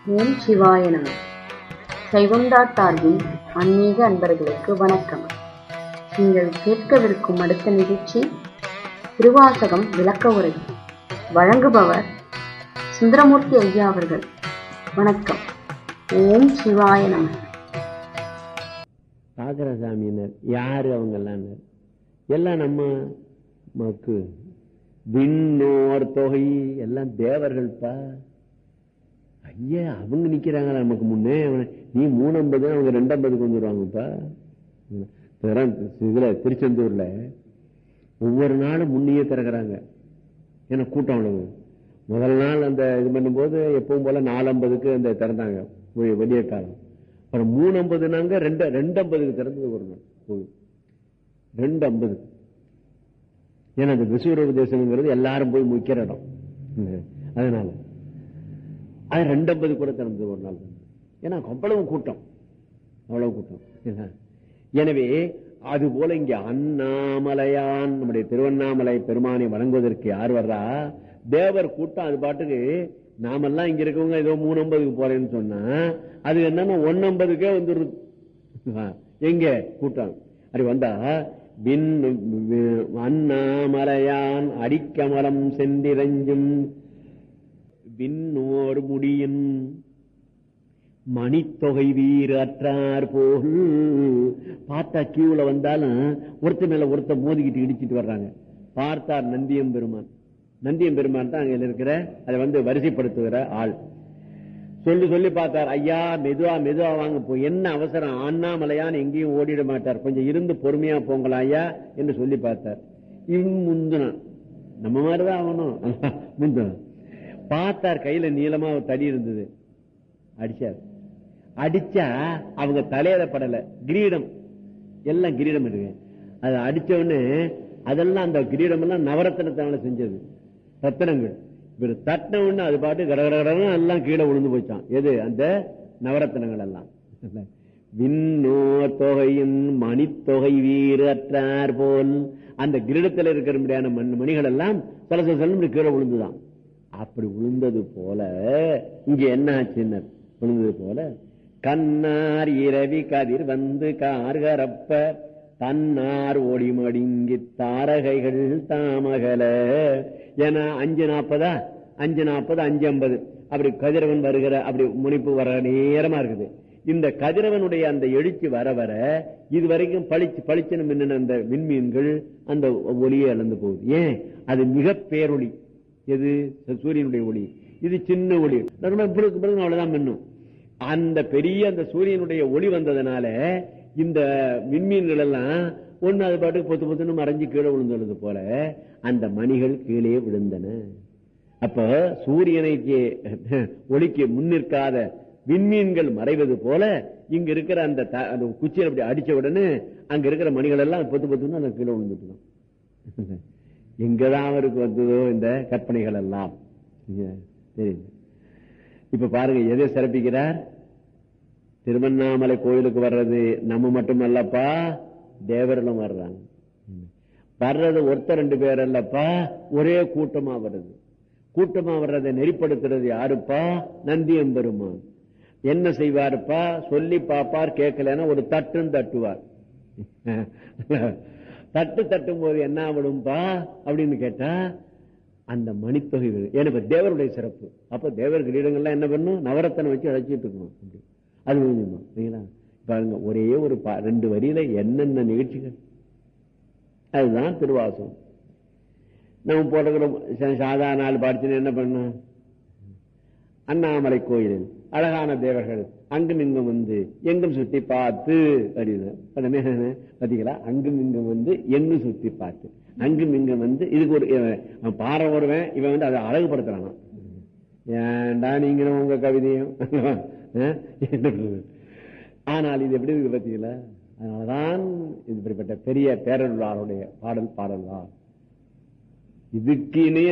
ஓம் சிவாய நம சைவம்டா சார்பின் ஆன்மீக அன்பர்களுக்கு வணக்கம் நீங்கள் கேட்கவிருக்கும் அடுத்த நிகழ்ச்சி திருவாசகம் விளக்க உரை வழங்குபவர் சுந்தரமூர்த்தி ஐயா அவர்கள் வணக்கம் ஓம் சிவாய நம சாகரசாமியினர் யாரு அவங்கெல்லாம் எல்லாம் நம்ம மக்கு விண்ணோர் தொகை எல்லாம் தேவர்கள்ப்பா ஐயா அவங்க நிக்கிறாங்க நமக்கு முன்னே அவன- நீ மூணம்பது அவங்க ரெண்டம்பதுக்கு வந்துடுவாங்கப்பா திறன் இதுல திருச்செந்தூர்ல ஒவ்வொரு நாளும் முன்னையே திறக்கிறாங்க ஏன்னா கூட்டம் அவ்வளவு முதல் நாள் அந்த இது பண்ணும்போது எப்பவும் போல நாலம்பதுக்கு அந்த திறந்தாங்க வெ- வெளிய காலம் அப்புறம் மூணு ஐம்பதுனாங்க ரெண்டு ரெண்டு ஐம்பதுக்கு திறந்தது ஒரு நாள் கோவில் ரெண்டு ஐம்பது ஏன்னா அந்த விசுவரூப தேசம்ங்கிறது எல்லாரும் போய் முக்கிற இடம் அதனால அது ரெண்டு ஐம்பது கூட திறந்தது ஒரு நாள் ஏன்னா அவ்வளவு கூட்டம் அவ்வளவு கூட்டம் என்ன? எனவே அது போல இங்க அண்ணாமலையான் நம்முடைய திருவண்ணாமலை பெருமானை வணங்குவதற்கு யார் வர்றா தேவர் கூட்டம் அது பாட்டுக்கு நாமெல்லாம் இங்க இருக்கவங்க ஏதோ மூணு ஐம்பதுக்கு போறேன்னு சொன்னா அது என்னன்னா ஒன்னு ஐம்பதுக்கே வந்துருது ஆ, எங்க கூட்டம் அப்படி வந்தா பின் அண்ணாமலையான் அடிக்கமலம் சென்றிரஞ்சும் விண்ணோர் முடியின் மணித்தொகை வீர் அற்றார் போல் பார்த்தா கியூல வந்தாலும் ஒருத்த மேல ஒருத்த மோதிக்கிட்டு இடிச்சிட்டு வர்றாங்க பார்த்தார் நந்தியம் பெருமான் நந்தியம் பெருமான் தான் அங்க இருக்கிற அதை வந்து வரிசைப்படுத்துகிற ஆள் சொல்லி சொல்லி பார்த்தார் ஐயா மெதுவா மெதுவா வாங்க போ என்ன அவசரம் அண்ணாமலையான் எங்கேயும் ஓடிட மாட்டார் கொஞ்சம் இருந்து பொறுமையா போங்களா ஐயா என்று சொல்லி பார்த்தார் இவன் முந்தினான் நம்ம மாதிரிதான் ஆகணும் முந்தினான் பார்த்தார் கையில நீளமா ஒரு தடி இருந்தது அடிச்சார் அடிச்சா அவங்க தலையில படல கிரீடம் எல்லாம் கிரீடம் இருக்கு அது அடிச்ச உடனே அதெல்லாம் அந்த கிரீடம் எல்லாம் நவரத்தினத்தால செஞ்சது ரத்தினங்கள் இவர் தட்டின உடனே அது பாட்டு கடகடகடன்னு எல்லாம் கீழே விழுந்து போச்சான் எது அந்த நவரத்தினங்கள் எல்லாம் விண்ணோ தொகையின் மணித்தொகை வீறு அற்றார் போல் அந்த கிரீடத்தில் இருக்கிற முடியான மண் மணிகள் எல்லாம் சில சில சில கீழே விழுந்துதான் அப்படி விழுந்தது போல இங்க என்ன ஆச்சுன்னு விழுந்தது போல கண்ணார் இரவி கதிர் வந்து கார்கரப்ப தன்னார் ஓடி மடிங்கி தாரகைகள் தாமகல ஏன்னா அஞ்சு நாற்பதா அஞ்சு நாற்பது அஞ்சு ஐம்பது அப்படி கதிரவன் வருகிற அப்படி முனிப்பு வர நேரமா இருக்குது இந்த கதிரவனுடைய அந்த எழுச்சி வர வர இது வரைக்கும் பளிச்சு பளிச்சுன்னு மின்னின அந்த விண்மீன்கள் அந்த ஒளியை இழந்து போகுது ஏன் அது மிக பேரொளி எது சூரியனுடைய ஒளி இது சின்ன ஒளி நம்ம பிறகு பிறகு அவ்வளவுதான் மின்னும் அந்த பெரிய அந்த சூரியனுடைய ஒளி வந்ததுனால இந்த விண்மீன்கள் எல்லாம் ஒண்ணு அது பாட்டுக்கு பொத்து பொத்துன்னு மறைஞ்சு கீழே விழுந்துள்ளது போல அந்த மணிகள் கீழே விழுந்தன அப்ப சூரியனைக்கு ஒளிக்கு முன்னிற்காத விண்மீன்கள் மறைவது போல இங்க இருக்கிற அந்த த- அந்த குச்சியை அப்படி அடிச்ச உடனே அங்க இருக்கிற மணிகள் எல்லாம் பொத்து பொத்துன்னு அந்த கீழே விழுந்துட்டு எங்கதான் அவருக்கு வந்ததோ இந்த கற்பனைகள் எல்லாம் தெரியுது இப்ப பாருங்க எதை சிறப்பிக்கிறார் திருவண்ணாமலை கோயிலுக்கு வர்றது நம்ம மட்டும் அல்லப்பா தேவர்களும் வர்றாங்க வர்றது ஒருத்தர் ரெண்டு பேர் அல்லப்பா ஒரே கூட்டமா வருது கூட்டமா வர்றதை நெறிப்படுத்துறது யாருப்பா நந்தியம் பெருமான் என்ன செய்வாருப்பா சொல்லி பாப்பார் கேட்கலன்னா ஒரு தட்டுன்னு தட்டுவார் தட்டு தட்டும் போது என்ன ஆகணும்பா அப்படின்னு கேட்டா அந்த மணித்தொகை விழு. ஏன்னா இப்ப தேவருடைய சிறப்பு அப்ப தேவர் கிரீடங்கள்லாம் என்ன பண்ணும் நவரத்தனை வச்சு அழைச்சிட்டு இருக்கணும் அப்படி. அது முடியுமா சரிங்களா பாருங்க ஒரே ஒரு பா- ரெண்டு வரியில என்னென்ன நிகழ்ச்சிகள் அதுதான் திருவாசகம் நம்ம போட்டுக்கிறோம் சா- சாதாரண நாள் பாடிச்சுன்னு என்ன பண்ணும் அண்ணாமலை கோயிலில் அழகான தேவர்கள் அங்கும் இங்கும் வந்து எங்கும் சுத்தி பார்த்து அப்படின்னு உடனே பாத்தீங்களா அங்கும் இங்கும் வந்து எங்கும் சுத்தி பார்த்து அங்கும் இங்கும் வந்து இதுக்கு ஒரு இவன் அவன் பாட வருவேன் இவன் வந்து அதை அழகுபடுத்துறானா ஏன்டா நீங்களும் உங்க கவிதையும் அஹ், என்ன பண்றது? ஆனால் இது எப்படி இருக்கு பாத்தீங்களா அதனாலதான் இது இப்படிப்பட்ட பெரிய பேரருளாருடைய பாடல் பாடல்தான் இதுக்கு இணைய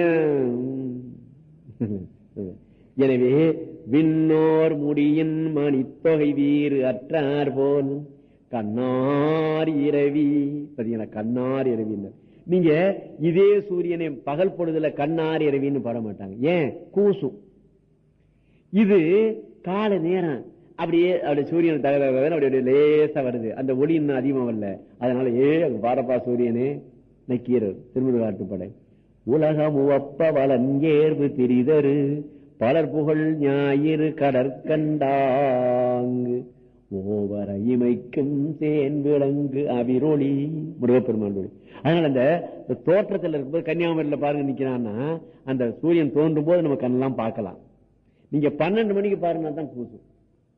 எனவே விண்ணோர் முடியின் மணித்தொகை வீறு அற்றார் போல் கண்ணார் இரவி பாத்தீங்களா கண்ணார் இரவினர் நீங்க இதே சூரியனை பகல் பொழுதுல கண்ணார் இரவின்னு பாட மாட்டாங்க ஏன் கூசும் இது காலை நேரம் அப்படியே அப்படியே சூரியன் தகவல் அப்படி அப்படியே லேசா வருது அந்த ஒளி இன்னும் அதிகமா வரல அதனால ஏ அங்க பாரப்பா சூரியனே நக்கீரர் திருமுரு காட்டுப்படை உலகம் உவப்ப வலஞ்சேர்வு திரிதரு பலர் புகழ் ஞாயிறு கடற்கண்டாங்கு ஓவர இமைக்கும் தேன் விளங்கு அவிரொளி முருகப்பெருமான் ஒளி அதனால அந்த இந்த தோற்றத்தில் இருக்கும்போது கன்னியாகுமரியில பாருங்க நிக்கிறான்னா அந்த சூரியன் தோன்றும் போது நம்ம கண்ணெல்லாம் பார்க்கலாம் நீங்க பன்னெண்டு மணிக்கு பாருங்க தான் கூசும்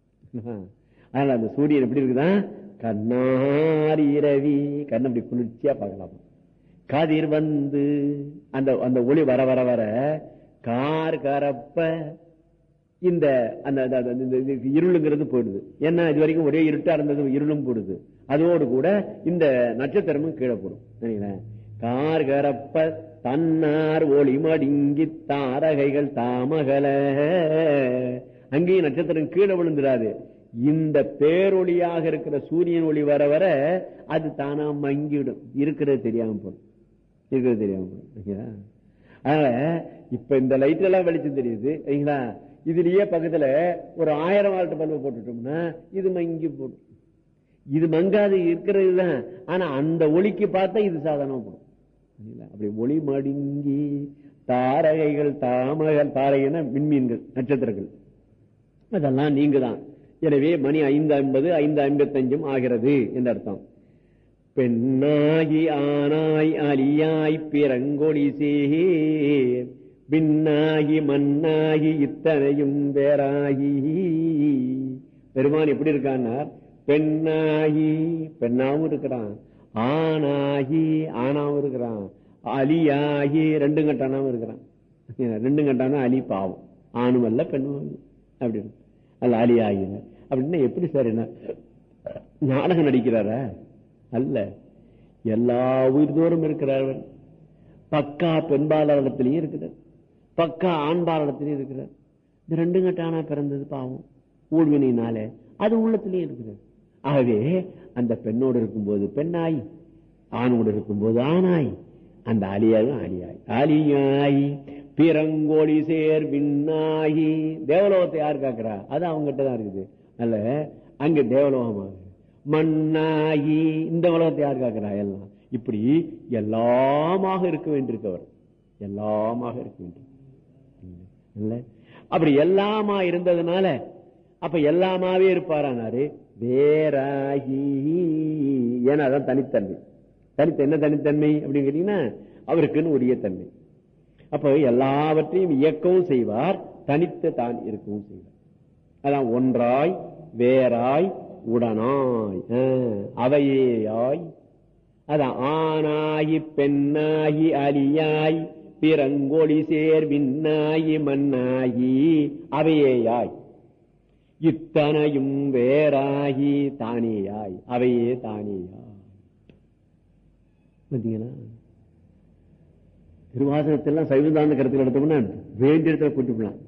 அதனால அந்த சூரியன் எப்படி இருக்குதா கண்ணாரி இரவி கண்ணு அப்படி குளிர்ச்சியா பார்க்கலாம் கதிர் வந்து அந்த அந்த ஒளி வர வர வர கார் கரப்ப இந்த அந்த அந்த- அந்த- இந்த- இந்த இருளுங்கிறது போயிடுது ஏன்னா இது வரைக்கும் ஒரே இருட்டா இருந்தது இருளும் போடுது அதோடு கூட இந்த நட்சத்திரமும் கீழே போடும் சரிங்களேன் கார் கரப்ப தன்னார் ஒளி மடிங்கி தாரகைகள் தாமகல அங்கேயும் நட்சத்திரம் கீழே விழுந்துடாது இந்த பேரொளியாக இருக்கிற சூரியன் ஒளி வர வர அது தானா மங்கிவிடும் இருக்கிறது தெரியாம போடும் இருக்கிறது தெரியாம போடும் சரிங்களா? அதனால இப்ப இந்த லைட் எல்லாம் வெளிச்சம் தெரியுது சரிங்களா இதுலயே பக்கத்துல ஒரு ஆயிரம் வால்ட் பல்பு போட்டுட்டோம்னா இது மங்கி போடும் இது மங்காது இருக்கிறது தான் ஆனா அந்த ஒளிக்கு பார்த்தா இது சாதாரணமா போடும் சரிங்களா? அப்படி ஒளி மடுங்கி தாரகைகள் தாமகள் தாரகைன்னா விண்மீன்கள் நட்சத்திரங்கள் அதெல்லாம் நீங்க தான் எனவே மணி ஐந்து ஐம்பது ஐந்து ஐம்பத்தஞ்சும் ஆகிறது என்று அர்த்தம் பெண்ணாகி ஆனாய் அலியாய் பிறங்கொழி சேர் பின்னாகி மண்ணாகி இத்தனையும் வேறாகி பெருமான் எப்படி இருக்கான்னா பெண்ணாகி பெண்ணாவும் இருக்கிறான் ஆணாகி ஆணாவும் இருக்கிறான் அலியாகி ரெண்டும் கட்டானாவும் இருக்கிறான் ரெண்டும் கட்டானா அலி பாவம் ஆணும் அல்ல பெண்ணும் அல்ல அப்படி இருக்கு அல்ல அலி ஆகின அப்படின்னா எப்படி சார் என்ன நாடகம் நடிக்கிறாரா அல்ல எல்லா உயிர்தோறும் இருக்கிறார் அவர். பக்கா பெண்பாளரிடத்திலையும் இருக்கிறார் பக்கா ஆண்பாளரிடத்திலையும் இருக்கிறார் இந்த ரெண்டு கட்டானா பிறந்தது பாவம் ஊழ்வினாலே அது உள்ளத்திலையும் இருக்கிறார் ஆகவே அந்த பெண்ணோடு இருக்கும்போது பெண்ணாய் ஆணோடு இருக்கும்போது ஆணாய் அந்த அலியாயும் அலியாய் அலியாய் பிறங்கோழி சேர் விண்ணாகி தேவலோகத்தை யார் காக்குறா அது அவங்ககிட்ட தான் இருக்குது அல்ல அங்க தேவலோகமாக மண்ணாகி இந்த உலகத்தை யார் காக்குறா எல்லாம் இப்படி எல்லாமாக இருக்க வேண்டியிருக்கவர் எல்லாமாக இருக்க வேண்டிய இல்ல அப்படி எல்லாமா இருந்ததுனால அப்ப எல்லாமாவே இருப்பாரானாரு வேறாகி ஏன்னா அதான் தனித்தன்மை தனித்த என்ன தனித்தன்மை அப்படின்னு கேட்டீங்கன்னா அவருக்குன்னு உரிய தன்மை அப்ப எல்லாவற்றையும் இயக்கவும் செய்வார் தனித்து தான் இருக்கவும் செய்வார் அதான் ஒன்றாய் வேறாய் உடனாய் ஆ, அவையேயாய் அதான் ஆணாகி பெண்ணாகி அலியாய் பிறங்கொழி சேர் விண்ணாகி மண்ணாகி அவையேயாய் இத்தனையும் வேறாகி தானேயாய் அவையே தானேயாய் பார்த்தீங்களா திருவாசகத்தெல்லாம் சைவதாந்த கருத்தில் எடுத்தோம்னா வேண்டிய இடத்துல கூட்டிக்கலாம்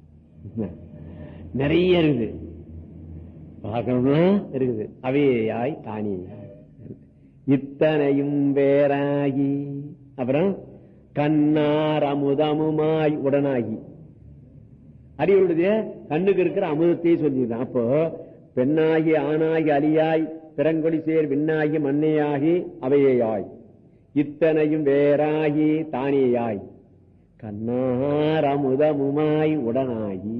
நிறைய இருக்குது பார்க்கணும்னா இருக்குது அவையாய் தானியாய் இத்தனையும் வேறாகி அப்புறம் கண்ணார் அமுதமுமாய் உடனாகி அறிவுடைய கண்ணுக்கு இருக்கிற அமுதத்தையே சொல்லிதான் அப்போ பெண்ணாகி ஆணாகி அலியாய் பிறங்கொடி சேர் விண்ணாகி மண்ணையாகி அவையாய் இத்தனையும் வேறாகி தானேயாய் கண்ணார் அமுதமுமாய் உடனாகி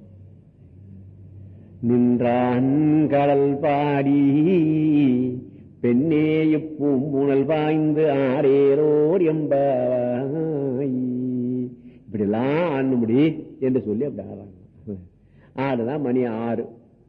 நின்றான் கடல் பாடி பெண்ணே இப்பூம்புணல் பாய்ந்து ஆரேரோர் எம்பாய் இப்படிலாம் ஆடணும்படி என்று சொல்லி அப்படி ஆடுறாங்க ஆடுதான் மணி ஆறு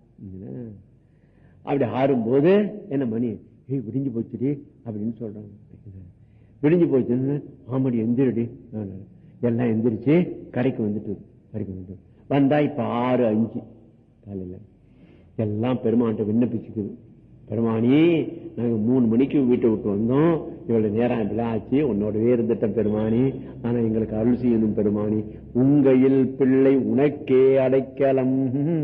அப்படி ஆடும்போது என்ன மணி ஏய் விடிஞ்சு போச்சுடி அப்படின்னு சொல்றாங்க விடிஞ்சு போச்சுன்னு ஆமாடி எந்திரடி எல்லாம் எந்திரிச்சு கரைக்கு வந்துட்டு கரைக்கு வந்துட்டு வந்தா இப்ப ஆறு அஞ்சு காலையில எல்லாம் பெருமான்ட்ட விண்ணப்பிச்சுக்குது பெருமானி நாங்க மூணு மணிக்கு வீட்டை விட்டு வந்தோம் இவ்வளவு நேரம் இப்படிலாம் ஆச்சு உன்னோடவே இருந்துட்டேன் பெருமானி ஆனா எங்களுக்கு அருள் செய்யணும் பெருமானி உங்கையில் பிள்ளை உனக்கே அடைக்கலம்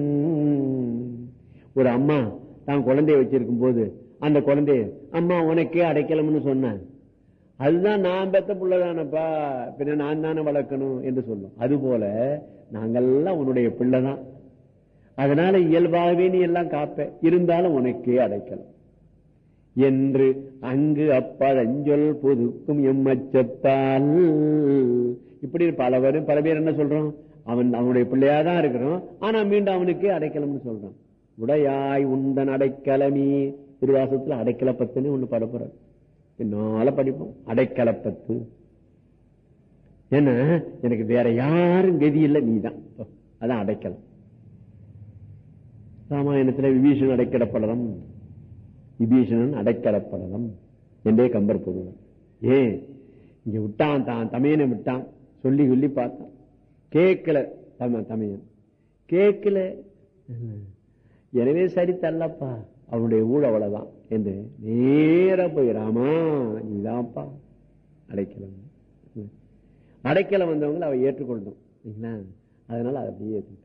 ஒரு அம்மா தான் குழந்தைய வச்சிருக்கும் போது அந்த குழந்தைய அம்மா உனக்கே அடைக்கலம்னு சொன்னேன் அதுதான் நான் பெத்த பிள்ளைதானப்பா பின்ன நான் தானே வளர்க்கணும் என்று சொல்லும் அது போல நாங்கெல்லாம் உன்னுடைய பிள்ளைதான் அதனால இயல்பாகவே நீ எல்லாம் காப்ப இருந்தாலும் உனக்கே அடைக்கலாம் என்று அங்கு அப்பழஞ்சொல் புதுக்கும் எம்மச்சத்தால் இப்படி பல பேர் பல பேர் என்ன சொல்றோம் அவன் அவனுடைய பிள்ளையாதான் இருக்கிறோம் ஆனா மீண்டும் அவனுக்கே அடைக்கலம்னு சொல்றான் உடையாய் உந்தன் அடைக்கலமே திருவாசத்துல அடைக்கலப்பத்துன்னு ஒண்ணு பரப்புறார் பின்னால படிப்போம் அடைக்கலப்பத்து ஏன்னா எனக்கு வேற யாரும் கதி இல்லை நீதான் அதான் அடைக்கலம் ராமாயணத்துல விபீஷன் அடைக்கலப்படலம் விபீஷணன் அடைக்கலப்படலம் என்றே கம்பர் பொருள் ஏன் இங்க விட்டான் தான் தமையனை விட்டான் சொல்லி சொல்லி பார்த்தான் கேட்கல தம தமையன் கேட்கல எனவே சரி தள்ளப்பா அவனுடைய ஊழ அவ்வளவுதான் என்று நேர போய் ராமா நீதான்ப்பா அடைக்கலம் அடைக்கலம் வந்தவங்களை அவ ஏற்றுக்கொள்ளணும் சரிங்களா அதனால அதை அப்படியே ஏற்றுக்கிட்டாங்க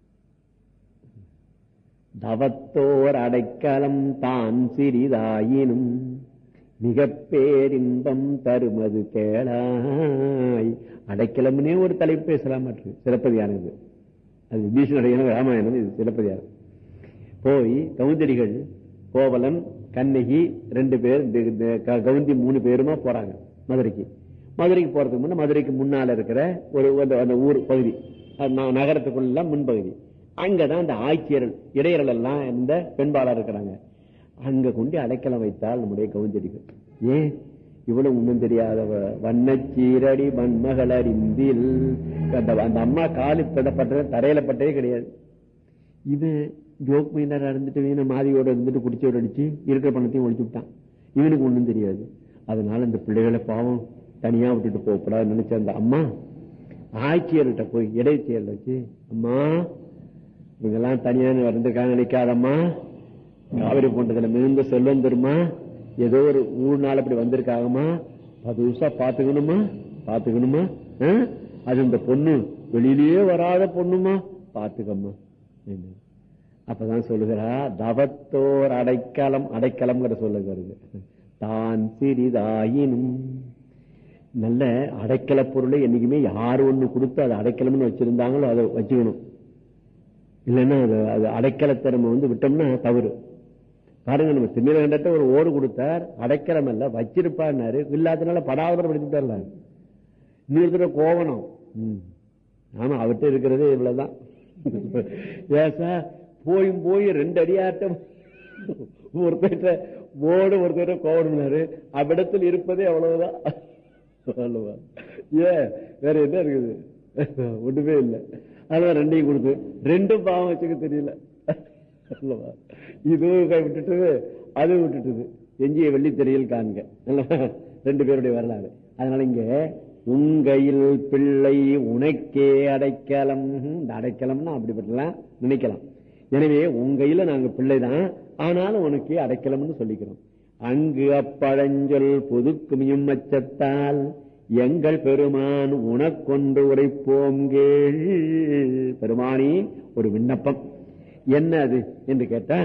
தவத்தோர் அடைக்கலம் தான் சிறிதாயினும் மிக பேரின்பம் தருமது கேளாய் அடைக்கலம்னே ஒரு தலைப்பு பேசலாம் சிறப்பதியானது அது விபீஷன் ராமாயணம் இது சிலப்பதியாரம் போய் கவுந்தடிகள் கோவலன் கண்ணகி ரெண்டு பேர் கவுந்தி மூணு பேருமா போறாங்க மதுரைக்கு மதுரைக்கு போறதுக்கு முன்ன மதுரைக்கு முன்னால இருக்கிற ஒரு அந்த ஊர் பகுதி நகரத்துக்குள்ள முன்பகுதி அங்கதான் அந்த ஆட்சியர்கள் இடையர்கள் எல்லாம் இந்த பெண்பாளர் இருக்கிறாங்க அங்க கொண்டு அடைக்கலம் வைத்தால் நம்முடைய கவுந்தடிகள் ஏன் இவ்வளவு ஒண்ணும் தெரியாத வண்ணச்சீரடி மண்மகளர் இந்தில் அந்த அம்மா காலு பட்டது தரையில பட்டதே கிடையாது இது ஜோக் மைண்டரா இருந்துட்டு வீண மாதியோட இருந்துட்டு குடிச்சோட அடிச்சு இருக்கிற பணத்தையும் ஒழிச்சு விட்டான் இவனுக்கு ஒண்ணும் தெரியாது அதனால இந்த பிள்ளைகளை பாவம் தனியா விட்டுட்டு போகக்கூடாது நினைச்ச அந்த அம்மா ஆட்சியர்கிட்ட போய் இடைச்செயல் வச்சு அம்மா இவங்கெல்லாம் தனியா வந்திருக்காங்க நினைக்காதம்மா காவிரி போன்றதுல மிகுந்த செல்வம் தருமா ஏதோ ஒரு ஊர் நாள் அப்படி வந்திருக்காங்கம்மா பதுசா பாத்துக்கணுமா பாத்துக்கணுமா அது இந்த பொண்ணு வெளியிலேயே வராத பொண்ணுமா பாத்துக்கம்மா அப்பதான் சொல்லுகிறா தவத்தோர் அடைக்கலம் அடைக்கலம்ங்கிற சொல்லுகிறது தான் சிறிதாயினும் நல்ல அடைக்கல பொருளை என்னைக்குமே யார் ஒண்ணு கொடுத்து அதை அடைக்கலம்னு வச்சிருந்தாங்களோ அதை வச்சுக்கணும் இல்லைன்னா அது அது அடைக்கலத்திறமை வந்து விட்டோம்னா தவறு பாருங்க நம்ம திமிரகண்டத்தை ஒரு ஓடு கொடுத்தார் அடைக்கலம் அல்ல வச்சிருப்பாரு இல்லாதனால படாவரம் படிச்சுட்டார்ல இன்னொரு தடவை கோவணம் ஆமா அவர்கிட்ட இருக்கிறதே இவ்வளவுதான் ஏசா போயும் போய் ரெண்டு அடியாட்டம் ஒருத்தர் ஓடு ஒருத்தர் கோவணும்னாரு அவ்விடத்தில் இருப்பதே அவ்வளவுதான் அல்லவா ஏன் வேற என்ன இருக்குது ஒண்ணுமே இல்லை அதான் ரெண்டையும் கொடுத்து ரெண்டும் பாவம் வச்சுக்க தெரியல அல்லவா இதுவும் கை விட்டுட்டு அதுவும் விட்டுட்டுது எஞ்சிய வெள்ளி தெரியல் காண்க ரெண்டு பேருடைய வரலாறு அதனால இங்க உங்கையில் பிள்ளை உனக்கே அடைக்கலம் இந்த அடைக்கலம்னா அப்படிப்பட்டலாம் நினைக்கலாம் எனவே உங்கையில நாங்க பிள்ளைதான் ஆனாலும் உனக்கே அடைக்கலம்னு சொல்லிக்கிறோம் அங்கு அப்பழஞ்சொல் புதுக்குமியும் அச்சத்தால் எங்கள் பெருமான் உனக்கொன்று உரைப்போம் கேள் பெருமானி ஒரு விண்ணப்பம் என்ன அது என்று கேட்டா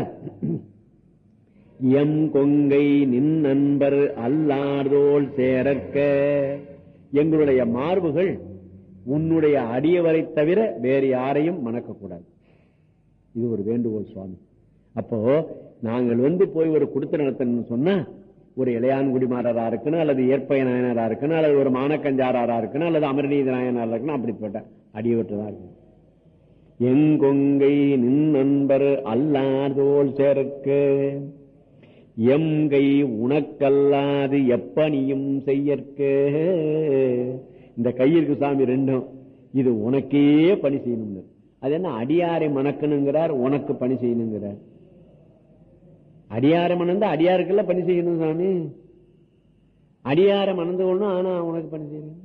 எம் கொங்கை நின் நண்பர் அல்லாதோல் சேரற்க எங்களுடைய மார்புகள் உன்னுடைய அடியவரை தவிர வேறு யாரையும் மணக்கக்கூடாது இது ஒரு வேண்டுகோள் சுவாமி அப்போ நாங்கள் வந்து போய் ஒரு குடுத்த நடத்தணும்னு சொன்னா ஒரு இளையான்குடி மாறரா இருக்கணும் அல்லது ஏற்பய நாயனரா இருக்கணும் அல்லது ஒரு மானக்கஞ்சாரா இருக்கணும் அல்லது அமரநீதி நாயனரா இருக்கணும் அப்படிப்பட்ட அடியவற்றதா இருக்கணும் எங்கொங்கை நின் நண்பர் அல்லாதோல் சேர்க்க எங்கை உனக்கல்லாது எப்பனியும் செய்யற்க இந்த கையிற்கு சாமி ரெண்டும் இது உனக்கே பணி செய்யணும் அது என்ன அடியாரை மணக்கணுங்கிறார் உனக்கு பணி செய்யணுங்கிறார் அடியார மணந்து அடியாருக்கெல்லாம் பணி செய்யணும் சாமி அடியார மணந்து கொள்ளணும் ஆனா உனக்கு பணி செய்யணும்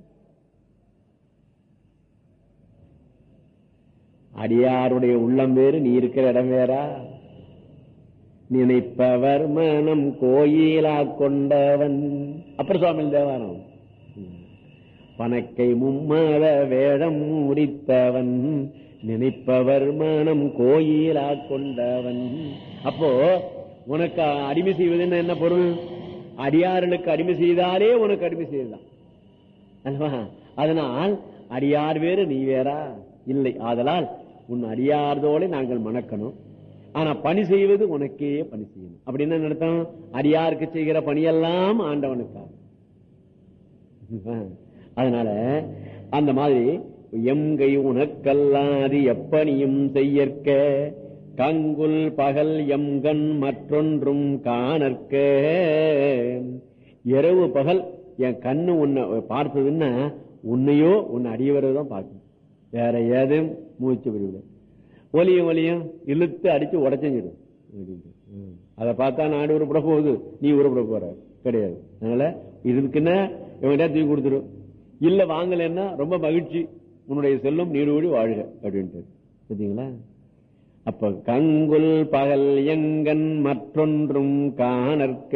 அடியாருடைய உள்ளம் வேறு நீ இருக்கிற இடம் வேறா நினைப்பவர் மனம் கோயிலா கொண்டவன் அப்புறம் சுவாமி தேவாரம் பணக்கை மும்மத வேடம் முடித்தவன் நினைப்பவர் மனம் கோயிலா கொண்டவன் அப்போ உனக்கு அடிமை செய்வது என்ன பொருள் அடியார்களுக்கு அடிமை செய்தாலே உனக்கு அடிமை செய்யலாம் அதனால் அடியார் வேறு நீ வேறா இல்லை ஆதலால் உன் அடியார்தோலை நாங்கள் மணக்கணும் ஆனா பணி செய்வது உனக்கே பணி செய்யணும் அப்படின்னு என்ன அர்த்தம் அடியாருக்கு செய்கிற பணியெல்லாம் ஆண்டவனுக்காக அதனால அந்த மாதிரி எம்கை உனக்கல்லாது எப்பணியும் செய்யற்க கங்குல் பகல் எம்கண் மற்றொன்றும் காணற்க இரவு பகல் என் கண்ணு உன்னை பார்த்ததுன்னா உன்னையோ உன்னை அடியவரதான் பார்க்கணும் வேற ஏதும் மூச்சு விடுவிட ஒலியும் ஒலியும் இழுத்து அடிச்சு உடச்சிடும் அதை பார்த்தா நாடு உருப்பட போகுது நீ உருப்பட போற கிடையாது அதனால இதுக்குன்னா இவங்கிட்ட தூக்கி கொடுத்துரும் இல்ல வாங்கலன்னா ரொம்ப மகிழ்ச்சி உன்னுடைய செல்லும் நீடோடி வாழ்க அப்படின்ட்டு பார்த்தீங்களா அப்ப கங்குல் பகல் எங்கன் மற்றொன்றும் காணற்க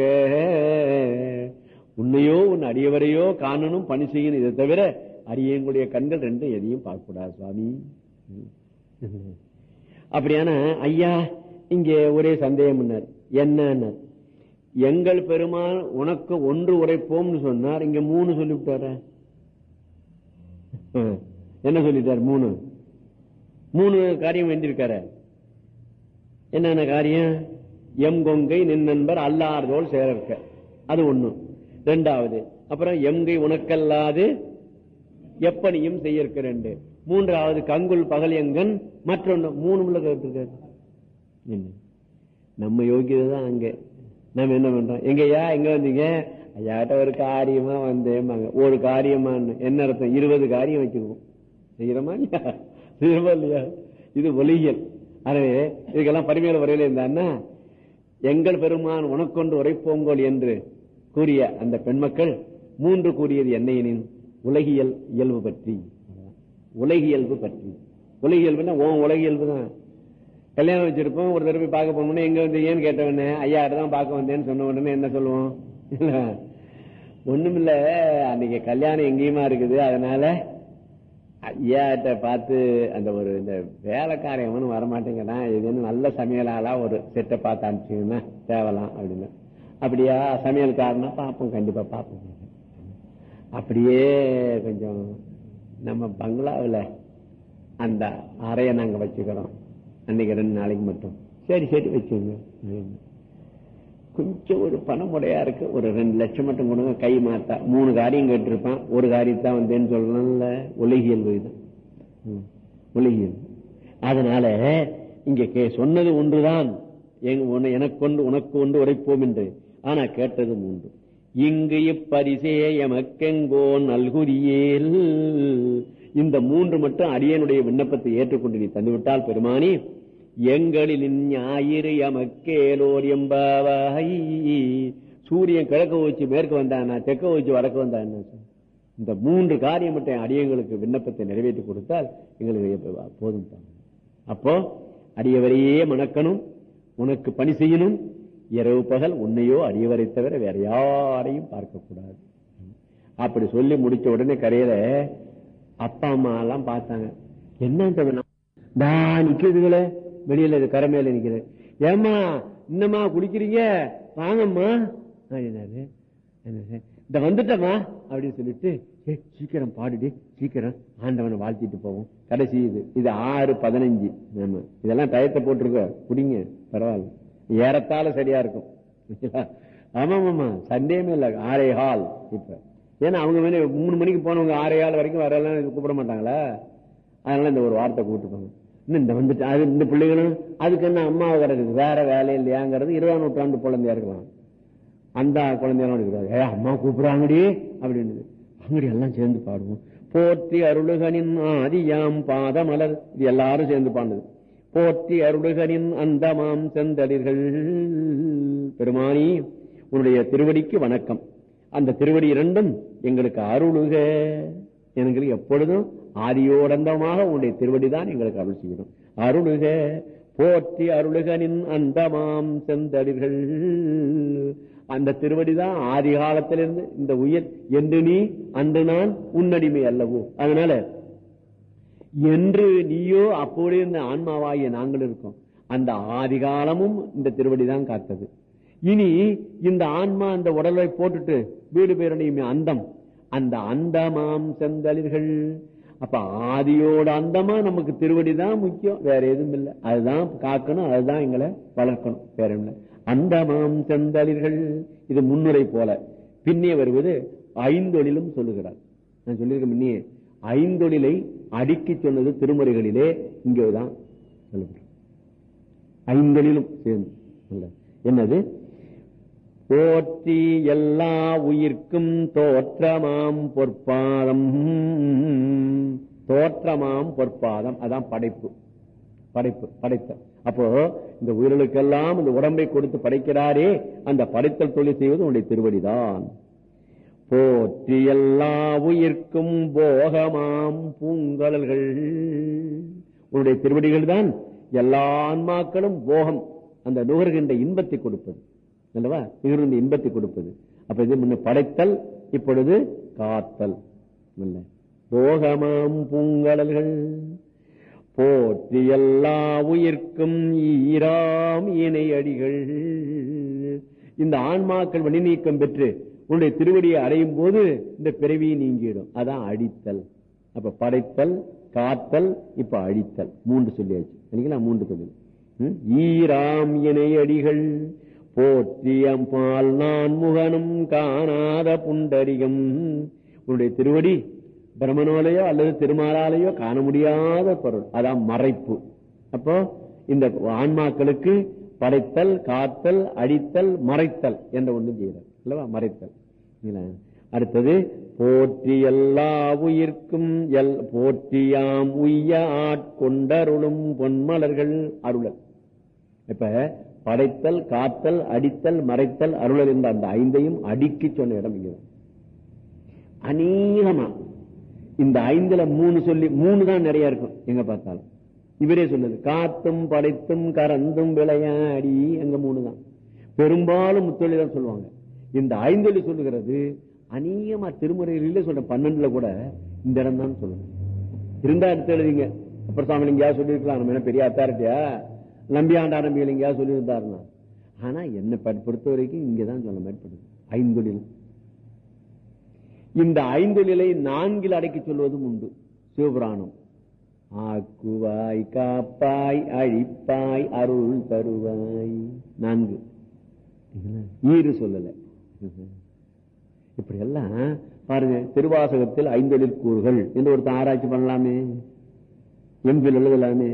உன்னையோ உன் அடியவரையோ காணணும் பணி செய்யணும் இதை தவிர அடியங்களுடைய கண்கள் ரெண்டும் எதையும் பார்க்க கூடாது சுவாமி அப்படியான ஐயா இங்கே ஒரே சந்தேகம் என்ன எங்கள் பெருமாள் உனக்கு ஒன்று உரைப்போம்னு சொன்னார் இங்க மூணு சொல்லிவிட்டார என்ன சொல்லிட்டார் மூணு மூணு காரியம் வேண்டியிருக்காரு என்னென்ன காரியம் எம் கொங்கை நின் நண்பர் அல்லார்தோல் சேரற்க அது ஒண்ணு ரெண்டாவது அப்புறம் எம்கை உனக்கல்லாது எப்பனியும் செய்யற்க ரெண்டு மூன்றாவது கங்குல் பகல் எங்கன் மற்றொன்னு மூணு கேட்டிருக்காரு என்ன நம்ம யோகியதை தான் அங்க நம்ம என்ன பண்றோம் எங்கய்யா எங்க வந்தீங்க ஐயாட்ட ஒரு காரியமா வந்தேன் ஒரு காரியமா என்ன அர்த்தம் இருபது காரியம் வச்சுக்குவோம் செய்யறோமா இல்லையா செய்யறோமா இல்லையா இது ஒலியல் எனவே இதுக்கெல்லாம் பரிமையில வரையில இருந்தான்னா எங்கள் பெருமான் உனக்கொன்று உரைப்போங்கோல் என்று கூறிய அந்த பெண்மக்கள் மூன்று கூறியது என்னையனின் உலகியல் இயல்பு பற்றி உலகியல்பு பற்றி உலகியல்புனா ஓன் உலகியல்பு தான் கல்யாணம் வச்சிருப்போம் ஒரு தடவை பார்க்க போனோம்னா எங்க வந்து ஏன்னு கேட்டவனே ஐயா தான் பார்க்க வந்தேன்னு சொன்ன உடனே என்ன சொல்லுவோம் ஒண்ணுமில்ல அன்னைக்கு கல்யாணம் எங்கேயுமா இருக்குது அதனால ஐயாட்ட பார்த்து அந்த ஒரு இந்த வேலைக்காரன் வரமாட்டேங்கிறான் இதுன்னு நல்ல சமையலாளா ஒரு செட்டை பார்த்து அனுப்பிச்சிங்கன்னா தேவலாம் அப்படின்னு அப்படியா சமையல்காரனா பார்ப்போம் கண்டிப்பா பார்ப்போம் அப்படியே கொஞ்சம் நம்ம பங்களாவில் அந்த அறையை நாங்க வச்சுக்கிறோம் அன்னைக்கு ரெண்டு நாளைக்கு மட்டும் சரி சரி வச்சுங்க கொஞ்சம் ஒரு பணமுடையா இருக்கு ஒரு ரெண்டு லட்சம் மட்டும் கொடுங்க கை மாத்தா மூணு காரியம் கேட்டிருப்பான் ஒரு காரியத்தான் வந்தேன்னு சொல்லணும்ல உலகியல் தான் உலகியல் அதனால இங்க சொன்னது ஒன்றுதான் எனக்கு கொண்டு உனக்கு கொண்டு உரைப்போம் என்று ஆனா கேட்டது மூன்று இங்கு இப்பரிசே எமக்கெங்கோ நல்குரியேல் இந்த மூன்று மட்டும் அடியனுடைய விண்ணப்பத்தை ஏற்றுக்கொண்டு நீ தந்துவிட்டால் பெருமானி எங்களில் ஞாயிறு எமக்கேலோர் எம்பாவாய் சூரியன் கிழக்க வச்சு மேற்கு வந்தானா தெற்க வச்சு வடக்கு வந்தான் இந்த மூன்று காரியம் மட்டும் அடியங்களுக்கு விண்ணப்பத்தை நிறைவேற்றி கொடுத்தால் எங்களுக்கு போதும் அப்போ அடியவரையே மணக்கணும் உனக்கு பணி செய்யணும் இரவு பகல் உன்னையோ அடியவரை தவிர வேற யாரையும் பார்க்க கூடாது அப்படி சொல்லி முடிச்ச உடனே கரையில அப்பா அம்மா எல்லாம் பார்த்தாங்க என்ன நான் நிக்கிறதுங்களே வெளியில இது கரை மேல நிக்கிறேன் ஏமா என்னம்மா குடிக்கிறீங்க வாங்கம்மா அப்படின்னாரு இந்த வந்துட்டமா அப்படின்னு சொல்லிட்டு ஏ சீக்கிரம் பாடுடி சீக்கிரம் ஆண்டவனை வாழ்த்திட்டு போவோம் கடைசி இது இது ஆறு பதினஞ்சு ஆமா இதெல்லாம் டயத்தை போட்டிருக்க குடிங்க பரவாயில்ல ஏறத்தால சரியா இருக்கும் ஆமா ஆமா சந்தேகமே இல்ல ஆரே ஹால் இப்ப ஏன்னா அவங்க மேலே மூணு மணிக்கு போனவங்க ஆறே ஹால் வரைக்கும் வரலாம் கூப்பிட மாட்டாங்களா அதனால இந்த ஒரு வார்த்தை கூப்பிட்டுப்பாங்க இன்னும் இந்த வந்துட்டு அது இந்த பிள்ளைகளும் அதுக்கு என்ன அம்மாவை கிடக்குது வேற வேலை இல்லையாங்கிறது இருபதாம் நூற்றாண்டு குழந்தையா இருக்கலாம் அந்த குழந்தையெல்லாம் இருக்கிறாரு ஏ அம்மா கூப்பிடுறாங்கடி அப்படின்னு அங்கடி எல்லாம் சேர்ந்து பாடுவோம் போற்றி அருளுகனின் ஆதியாம் பாதமலர் இது எல்லாரும் சேர்ந்து பாடுது போற்றி அருளுகனின் அந்தமாம் செந்தளிர்கள் பெருமானி உன்னுடைய திருவடிக்கு வணக்கம் அந்த திருவடி இரண்டும் எங்களுக்கு அருளுக எங்களுக்கு எப்பொழுதும் ஆதியோடந்தமாக உன்னுடைய திருவடிதான் எங்களுக்கு அருள் செய்யணும் அருளுக போற்றி அருளுகனின் அந்தமாம் செந்தளிர்கள் அந்த திருவடிதான் ஆதி காலத்திலிருந்து இந்த உயிர் என்று நீ அன்று நான் உன்னடிமை அல்லவோ அதனால என்று நீயோ அப்போதே இந்த ஆன்மாவாகிய நாங்கள் இருக்கோம் அந்த ஆதி காலமும் இந்த திருவடிதான் காத்தது இனி இந்த ஆன்மா அந்த உடலை போட்டுட்டு வீடு பேரணியுமே அந்தம் அந்த அந்தமாம் செந்தளிர்கள் அப்ப ஆதியோட அந்தமா நமக்கு திருவடி தான் முக்கியம் வேற எதுவும் இல்லை அதுதான் காக்கணும் அதுதான் எங்களை வளர்க்கணும் வேற இல்லை அந்தமாம் செந்தளிர்கள் இது முன்னுரை போல பின்னே வருவது ஐந்தொழிலும் சொல்லுகிறார் நான் சொல்லியிருக்க முன்னே ஐந்தொழிலை அடுக்கி சொன்னது திருமுறைகளிலே இங்கேதான் சொல்லப்படுறது ஐந்தொழிலும் சேர்ந்து இல்ல. என்னது போற்றி எல்லா உயிர்க்கும் தோற்றமாம் பொற்பாதம் தோற்றமாம் பொற்பாதம் அதான் படைப்பு படைப்பு படைத்தல் அப்போ இந்த உயிர்களுக்கெல்லாம் இந்த உடம்பை கொடுத்து படைக்கிறாரே அந்த படைத்தல் தொழில் செய்வது உன்னுடைய திருவடிதான் போற்றி எல்லா உயிர்க்கும் போகமாம் பூங்கலல்கள் உன்னுடைய திருவடிகள் தான் எல்லா ஆன்மாக்களும் போகம் அந்த நுகர்கின்ற இன்பத்தை கொடுப்பது அல்லவா நுகர்கின்ற இன்பத்தை கொடுப்பது அப்ப இது முன்ன படைத்தல் இப்பொழுது காத்தல் இல்ல போகமாம் பூங்கலல்கள் போற்றி எல்லா உயிர்க்கும் ஈராம் இணை அடிகள் இந்த ஆன்மாக்கள் வழி நீக்கம் பெற்று உன்னுடைய திருவடியை அடையும் போது இந்த பிறவி நீங்கிடும் அதான் அடித்தல் அப்ப படைத்தல் காத்தல் இப்ப அழித்தல் மூன்று சொல்லியாச்சு சரிங்களா மூன்று சொல்லி ம்? ஈராம் இணை அடிகள் போற்றியம் பால் நான் முகனும் காணாத புண்டரிகம் உன்னுடைய திருவடி பிரம்மனாலேயோ அல்லது திருமாலாலேயோ காண முடியாத பொருள் அதான் மறைப்பு அப்போ இந்த ஆன்மாக்களுக்கு படைத்தல் காத்தல் அடித்தல் மறைத்தல் என்ற ஒன்று செய்கிறார் அல்லவா மறைத்தல் இல்ல? அடுத்தது போற்றி எல்லா உயிர்க்கும் எல் போற்றியாம் உய்ய ஆட்கொண்டருளும் பொன்மலர்கள் அருளல் இப்ப படைத்தல் காத்தல் அடித்தல் மறைத்தல் அருளல் என்ற அந்த ஐந்தையும் அடுக்கி சொன்ன இடம் இங்கதான் அநேகமா இந்த ஐந்துல மூணு சொல்லி மூணு தான் நிறைய இருக்கும் எங்க பார்த்தாலும் இவரே சொன்னது காத்தும் படைத்தும் கறந்தும் விளையாடி அங்க மூணு தான் பெரும்பாலும் முத்தொழி தான் சொல்லுவாங்க இந்த ஐந்தொழி சொல்லுகிறது அநேகமா திருமுறைகளில சொல்ற பன்னெண்டுல கூட இந்த இடம் தான் சொல்லணும் இருந்தா எடுத்து எழுதிங்க அப்புறம் சாமி எங்கேயாவது சொல்லியிருக்கலாம் நம்ம என்ன பெரிய அத்தாரிட்டியா நம்பி ஆண்டாரம்பிகள் எங்கேயாவது சொல்லியிருந்தாருன்னா ஆனா என்னை ப- பொறுத்த வரைக்கும் இங்கதான் சொல்ல மேற்படுது ஐந்தொழில் இந்த ஐந்தொழிலை நான்கில் அடக்கி சொல்வதும் உண்டு சிவபுராணம் ஆக்குவாய் காப்பாய் அழிப்பாய் அருள் தருவாய் நான்கு ஈறு சொல்லல இப்படி எல்லாம் பாருங்க திருவாசகத்தில் ஐந்தொழில் கூறுகள் என்று ஒருத்தன் ஆராய்ச்சி பண்ணலாமே எம்பில் எழுதலாமே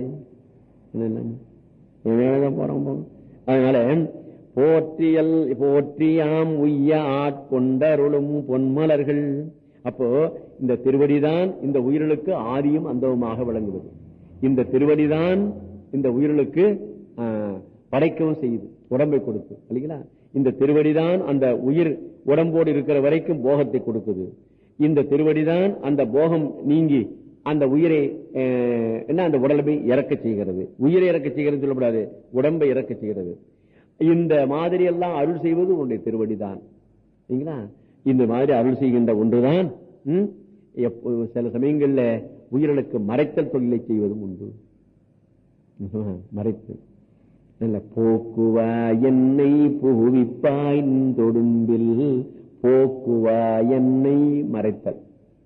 என்ன போறோம் போறோம் அதனால போற்றியல் போற்றியாம் உய்ய ஆட்கொண்டருளும் பொன்மலர்கள் அப்போ இந்த திருவடிதான் இந்த உயிர்களுக்கு ஆதியும் அந்தவுமாக விளங்குவது இந்த திருவடிதான் இந்த உயிர்களுக்கு ஆஹ், படைக்கவும் செய்யுது உடம்பை கொடுத்து இல்லைங்களா இந்த திருவடிதான் அந்த உயிர் உடம்போடு இருக்கிற வரைக்கும் போகத்தை கொடுக்குது இந்த திருவடிதான் அந்த போகம் நீங்கி அந்த உயிரை அஹ், என்ன அந்த உடலை இறக்க செய்கிறது உயிரை இறக்க செய்கிறது சொல்லக்கூடாது உடம்பை இறக்க செய்கிறது இந்த மாதிரி எல்லாம் அருள் செய்வது உன்னுடைய திருவடிதான் சரிங்களா இந்த மாதிரி அருள் செய்கின்ற ஒன்றுதான் ம், எப்போ- சில சமயங்கள்ல உயிர்களுக்கு மறைத்தல் தொழிலை செய்வதும் உண்டு மறைத்து நல்ல போக்குவா என்னை புகுவிப்பாய் நின் தொடும்பில் போக்குவா என்னை மறைத்தல்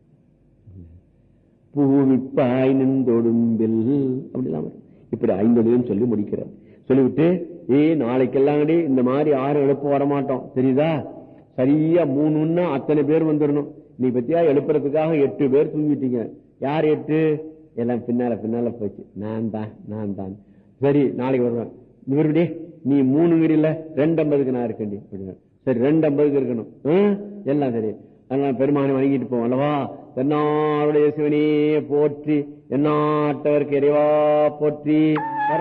பூவிப்பாய் நின்றொடும்பில் அப்படிலாம் வரும். இப்படி ஐந்தொழிலும் சொல்லி முடிக்கிறார் சொல்லிவிட்டு ஏ நாளைக்கெல்லாம் டே இந்த மாதிரி யாரும் எழுப்ப வரமாட்டோம் தெரியுதா சரியா மூணுன்னா அத்தனை பேர் வந்துடணும் நீ பத்தியா எழுப்புறதுக்காக எட்டு பேர் தூங்கிட்டீங்க யார் எட்டு எல்லாம் பின்னால பின்னால போச்சு நான் தான் நான் தான் சரி நாளைக்கு வருவேன் இவருடைய நீ மூணுங்கிறீல்ல ரெண்டு ஐம்பதுக்கு நான் இருக்கேன்டி அப்படின்னா சரி ரெண்டு ஐம்பதுக்கு இருக்கணும் ஆ? எல்லாம் சரி அதனால பெருமானை வணங்கிட்டு போவோம் அல்லவா தென்னாருடைய சிவனே போற்றி எந்நாட்டவர்க்கு இறைவா போற்றி